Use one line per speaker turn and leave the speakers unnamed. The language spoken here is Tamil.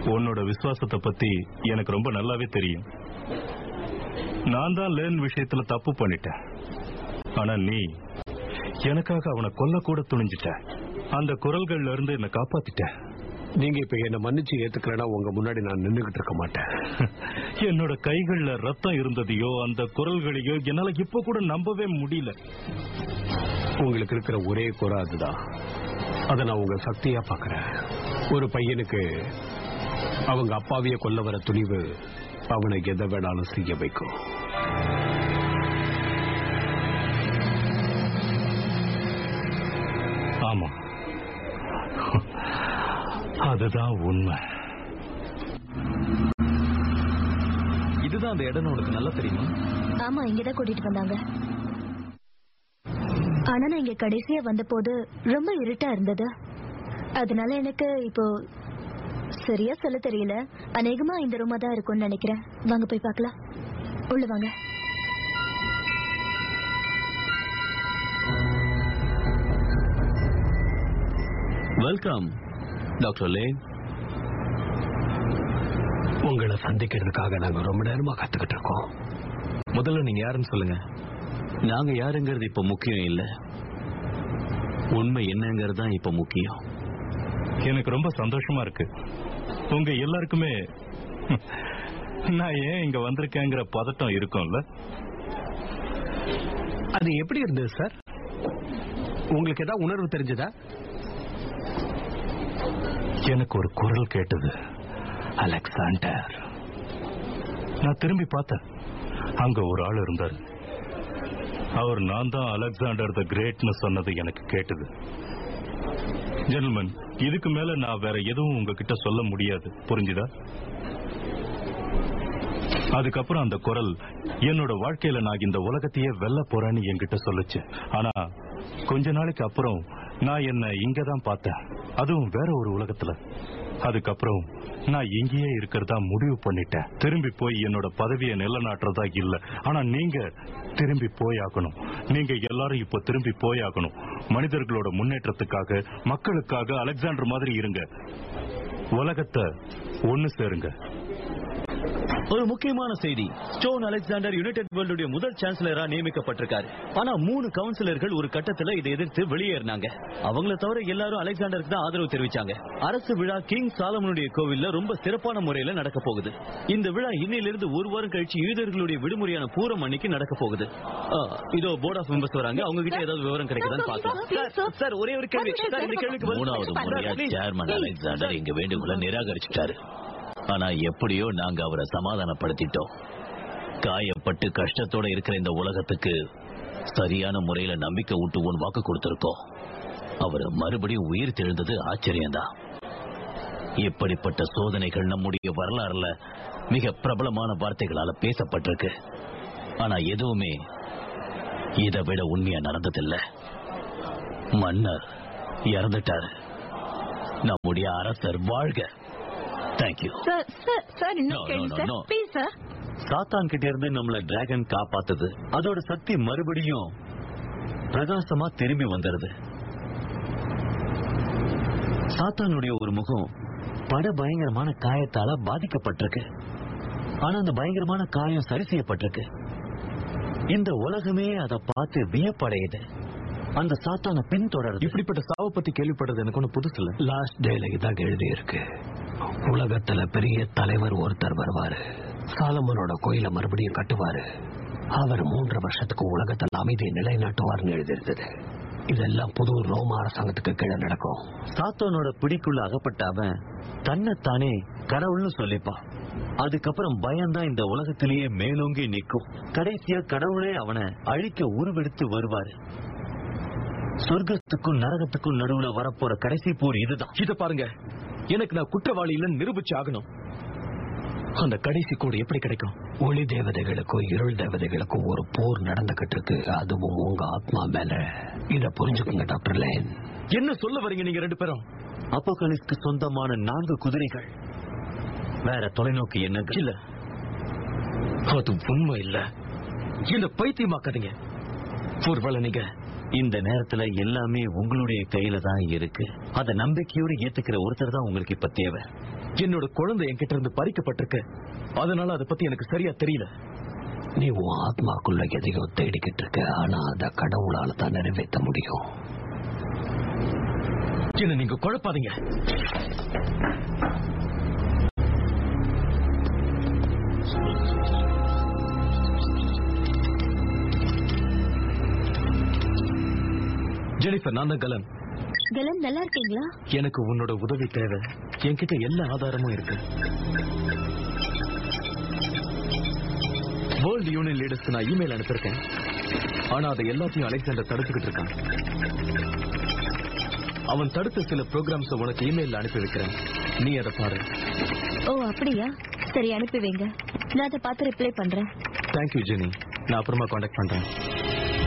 உன்னோட விசுவாசத்தை பத்தி எனக்கு ரொம்ப நல்லாவே தெரியும் நான் தான் லேன் விஷயத்துல தப்பு பண்ணிட்டேன் ஆனா நீ எனக்காக அவனை கொல்ல கூட துணிஞ்சிட்ட அந்த குரல்கள்ல இருந்து என்ன காப்பாத்திட்ட
நீங்க இப்ப என்ன மன்னிச்சு ஏத்துக்கலனா உங்க முன்னாடி நான் நின்னுகிட்டு இருக்க மாட்டேன்
என்னோட கைகள்ல ரத்தம் இருந்ததையோ அந்த குரல்களையோ என்னால இப்ப கூட நம்பவே முடியல
உங்களுக்கு இருக்கிற ஒரே குறை அதுதான் அதை நான் உங்க சக்தியா பாக்குறேன் ஒரு பையனுக்கு அவங்க அப்பாவிய கொல்ல வர துணிவு அவனை எதை வேணாலும் செய்ய வைக்கும்
ஆமா அதுதான் உண்மை
இதுதான் அந்த இடம் உனக்கு நல்லா தெரியுமா
ஆமா இங்கதான் கூட்டிட்டு வந்தாங்க ஆனா நான் இங்க கடைசியா வந்தபோது ரொம்ப இருட்டா இருந்தது அதனால எனக்கு இப்போ சரியா சொல்ல தெரியல அநேகமா இந்த ரூமா தான் இருக்கும்னு நினைக்கிறேன் வாங்க போய் பார்க்கலாம் உள்ள வாங்க
வெல்கம் டாக்டர் லேன்
உங்களை சந்திக்கிறதுக்காக நாங்க ரொம்ப நேரமா கத்துக்கிட்டு இருக்கோம்
முதல்ல நீங்க யாருன்னு சொல்லுங்க நாங்க யாருங்கிறது இப்ப முக்கியம் இல்ல உண்மை என்னங்கிறது தான் இப்ப முக்கியம்
எனக்கு ரொம்ப சந்தோஷமா இருக்கு உங்க எல்லாருக்குமே நான் ஏன் இங்க வந்திருக்கேங்கிற பதட்டம் இருக்கும்ல
அது எப்படி இருந்தது சார் உங்களுக்கு ஏதாவது உணர்வு தெரிஞ்சதா
எனக்கு ஒரு குரல் கேட்டது அலெக்சாண்டர் நான் திரும்பி பார்த்தேன் அங்க ஒரு ஆள் இருந்தார் அவர் நான் தான் அலெக்சாண்டர் த கிரேட்னு சொன்னது எனக்கு கேட்டது ஜென்மன் இதுக்கு மேல நான் வேற எதுவும் உங்ககிட்ட சொல்ல முடியாது புரிஞ்சுதா அதுக்கப்புறம் அந்த குரல் என்னோட வாழ்க்கையில நான் இந்த உலகத்தையே வெல்ல போறேன்னு என்கிட்ட சொல்லுச்சு ஆனா கொஞ்ச நாளைக்கு அப்புறம் நான் என்ன இங்க தான் பார்த்தேன் அதுவும் வேற ஒரு உலகத்துல அதுக்கப்புறம் நான் இங்கேயே இருக்கிறதா முடிவு பண்ணிட்டேன் திரும்பி போய் என்னோட பதவியை நிலநாட்டுறதா இல்ல ஆனா நீங்க திரும்பி போயாகணும் நீங்க எல்லாரும் இப்ப திரும்பி போயாகணும் மனிதர்களோட முன்னேற்றத்துக்காக மக்களுக்காக அலெக்சாண்டர் மாதிரி இருங்க உலகத்தை ஒன்னு சேருங்க
ஒரு முக்கியமான செய்தி ஸ்டோன் அலெக்சாண்டர் யுனைடெட் வேர்ல்டுடைய முதல் சான்சலரா நியமிக்கப்பட்டிருக்காரு ஆனா மூணு கவுன்சிலர்கள் ஒரு கட்டத்துல இதை எதிர்த்து வெளியேறினாங்க அவங்கள தவிர எல்லாரும் அலெக்சாண்டருக்கு தான் ஆதரவு தெரிவிச்சாங்க அரசு விழா கிங் சாலமனுடைய கோவில்ல ரொம்ப சிறப்பான முறையில நடக்க போகுது இந்த விழா இன்னையிலிருந்து ஒரு வாரம் கழிச்சு யூதர்களுடைய விடுமுறையான பூரம் அன்னைக்கு நடக்க போகுது ஆ, இதோ போர்ட் ஆஃப் மெம்பர்ஸ் வராங்க அவங்க கிட்ட ஏதாவது விவரம் கிடைக்குதான்னு பார்க்கலாம் சார், சார் ஒரே ஒரு கேள்வி சார் இந்த கேள்விக்கு பதில்
மூணாவது
சொல்லுங்க.
முறையா
சார், please.
சேர்மன் அலெக்சாண்டர் எங்க வேண்டுகோளை நிராகரிச்சிட்டாரு ஆனா எப்படியோ நாங்க அவரை சமாதானப்படுத்திட்டோம் காயப்பட்டு கஷ்டத்தோட இருக்கிற இந்த உலகத்துக்கு சரியான முறையில நம்பிக்கை ஊட்டுவோன்னு வாக்கு கொடுத்திருக்கோம் அவர் மறுபடியும் உயிர் தெழுந்தது ஆச்சரியம்தான் இப்படிப்பட்ட சோதனைகள் நம்முடைய வரலாறுல மிக பிரபலமான வார்த்தைகளால பேசப்பட்டிருக்கு ஆனா எதுவுமே இதை விட உண்மையா நடந்ததில்லை மன்னர் இறந்துட்டாரு நம்முடைய அரசர் வாழ்க thank you
sir sir sir
No, no, no, no.
Please sir
சாத்தான் கிட்ட இருந்து நம்மள டிராகன் காப்பாத்துது அதோட சக்தி மறுபடியும் பிரகாசமா திரும்பி வந்துருது சாத்தானுடைய ஒரு முகம் பட பயங்கரமான காயத்தால பாதிக்கப்பட்டிருக்கு ஆனா அந்த பயங்கரமான காயம் சரி செய்யப்பட்டிருக்கு இந்த உலகமே அதை பார்த்து வியப்படையுது அந்த சாத்தான பின்தொடருது
இப்படிப்பட்ட சாவை பத்தி கேள்விப்படுறது எனக்கு ஒண்ணு புதுசு இல்ல
லாஸ்ட் டேல இதான் எழுதி இருக்கு உலகத்துல பெரிய தலைவர் ஒருத்தர் வருவாரு சாலமனோட கோயில மறுபடியும் கட்டுவாரு அவர் மூன்று வருஷத்துக்கு உலகத்துல அமைதியை நிலைநாட்டுவார்னு எழுதியிருந்தது இதெல்லாம் புது ரோம அரசாங்கத்துக்கு கீழே நடக்கும்
சாத்தானோட பிடிக்குள்ள அகப்பட்ட அவன் தன்னைத்தானே கடவுள்னு சொல்லிப்பான் அதுக்கப்புறம் பயம்தான் இந்த உலகத்திலேயே மேலோங்கி நிற்கும் கடைசியா கடவுளே அவனை அழிக்க உருவெடுத்து வருவாரு சொர்க்கத்துக்கும் நரகத்துக்கும் நடுவுல வரப்போற கடைசி போர் இதுதான்
இத பாருங்க எனக்கு நான் குற்றவாளி இல்லைன்னு நிரூபிச்சு ஆகணும் அந்த கடைசி கோடு எப்படி கிடைக்கும்
ஒளி தேவதைகளுக்கும் இருள் தேவதைகளுக்கும் ஒரு போர் நடந்துகிட்டு இருக்கு அதுவும் உங்க ஆத்மா மேல இத புரிஞ்சுக்குங்க டாக்டர் லேன்
என்ன சொல்ல வரீங்க நீங்க ரெண்டு பேரும்
அப்போகலிஸ்க்கு சொந்தமான நான்கு குதிரைகள் வேற தொலைநோக்கு என்ன
இல்ல அது உண்மை இல்ல என்ன பைத்தியமாக்காதீங்க ஒருவேளை நீங்க
இந்த நேரத்துல எல்லாமே உங்களுடைய கையில தான் இருக்கு அத நம்பிக்கையோடு ஏத்துக்கிற ஒருத்தர் தான் உங்களுக்கு இப்ப தேவை
என்னோட குழந்தை என்கிட்ட இருந்து பறிக்கப்பட்டிருக்கு அதனால அதை பத்தி எனக்கு சரியா தெரியல
நீ உன் ஆத்மாக்குள்ள எதையோ தேடிக்கிட்டு இருக்க ஆனா அத கடவுளால தான் நிறைவேற்ற முடியும்
என்ன நீங்க குழப்பாதீங்க ஜெனிஃபர் நான் தான் கலன்
கலன் நல்லா இருக்கீங்களா
எனக்கு உன்னோட உதவி தேவை என்கிட்ட எல்லா ஆதாரமும் இருக்கு வேர்ல்ட் யூனியன் லீடர்ஸ்க்கு நான் இமெயில் அனுப்பியிருக்கேன் ஆனா அதை எல்லாத்தையும் அலெக்சாண்டர் தடுத்துக்கிட்டு இருக்கான் அவன் தடுத்த சில ப்ரோக்ராம்ஸ் உனக்கு இமெயில்ல அனுப்பி வைக்கிறேன் நீ அதை பாரு
ஓ அப்படியா சரி அனுப்பி வைங்க நான் அதை பார்த்து ரிப்ளை பண்றேன்
தேங்க்யூ ஜெனி நான் அப்புறமா காண்டாக்ட் பண்றேன்